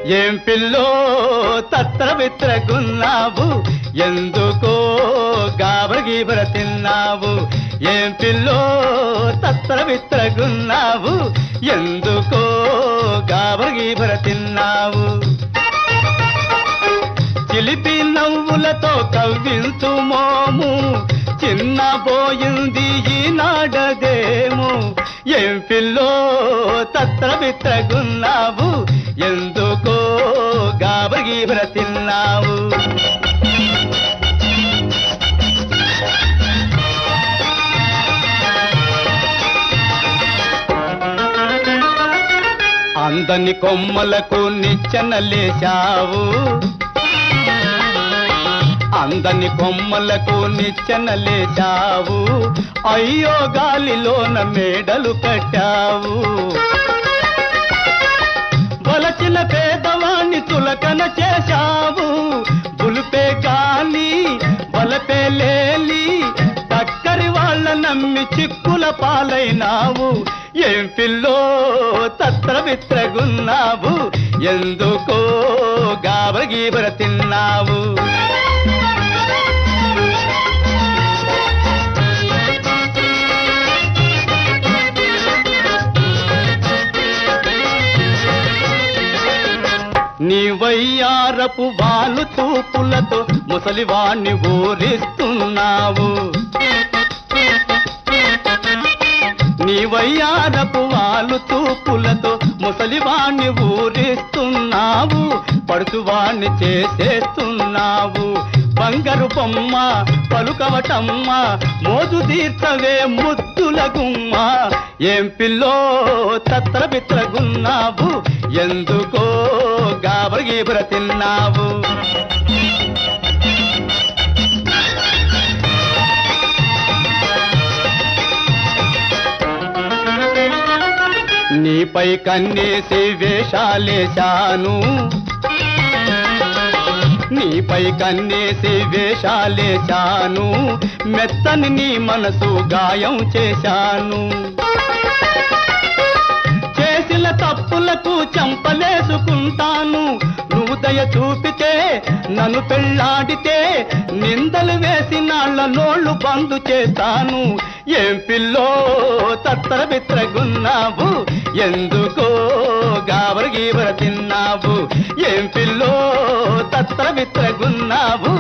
ఏం పిల్లో తత్ర విత్రగున్నావు ఎందుకో గాబర గీబర తిన్నావు ఏం పిల్లో తత్ర విత్రగున్నావు ఎందుకో గాబర గీబర తిన్నావు చిలిపి నవ్వులతో కవ్వించు మోము చిన్న పోయింది ఈనాడదేము ఏం పిల్లో తత్ర విత్రగున్నావు ఎందుకో గాబగీబర తిన్నావు అందని కొమ్మలకు నిచ్చెనలేశావు అందని కొమ్మలకు నిచ్చెనలేశావు అయ్యో గాలిలోన మేడలు కట్టావు బలచిన పేదవాణ్ణి తులకన చేశావు బులిపే గాలి బలపే లేలి టక్కరి వాళ్ళ నమ్మి చిక్కుల పాలైనావు ఏం పిల్లో తత్ర విత్రగున్నావు ఎందుకో గాబర గీబర తిన్నావు నీ వయ్యారపు వాళ్ళు తూపులతో ముసలివాణ్ణి ఊరిస్తున్నావు నీ వయ్యారపు వాళ్ళు తూపులతో ముసలివాణ్ణి ఊరిస్తున్నావు పడుచువాణ్ణి చేసేస్తున్నావు బంగారు బొమ్మ పలుకవటమ్మ మోజు తీర్చవే ముద్దుల గుమ్మ ఏం పిల్లో తత్ర బిత్రగున్నావు ఎందుకో గాబర గీబర తిన్నావు నీపై కన్నేసి వేషాలేశాను నీపై కన్నేసి వేషాలేశాను మెత్తని నీ మనసు గాయం చేశాను చేసిన తప్పులకు చంపలేసుకుంటాను నువ్వు దయ చూపితే నన్ను పెళ్ళాడితే నిందలు వేసి నాళ్ళ నోళ్ళు బందు చేస్తాను ఏం పిల్లో తత్తర బిత్రగున్నావు ఎందుకో గాబర గీబర తిన్నావు ఏం పిల్లో తత్తర బిత్రగున్నావు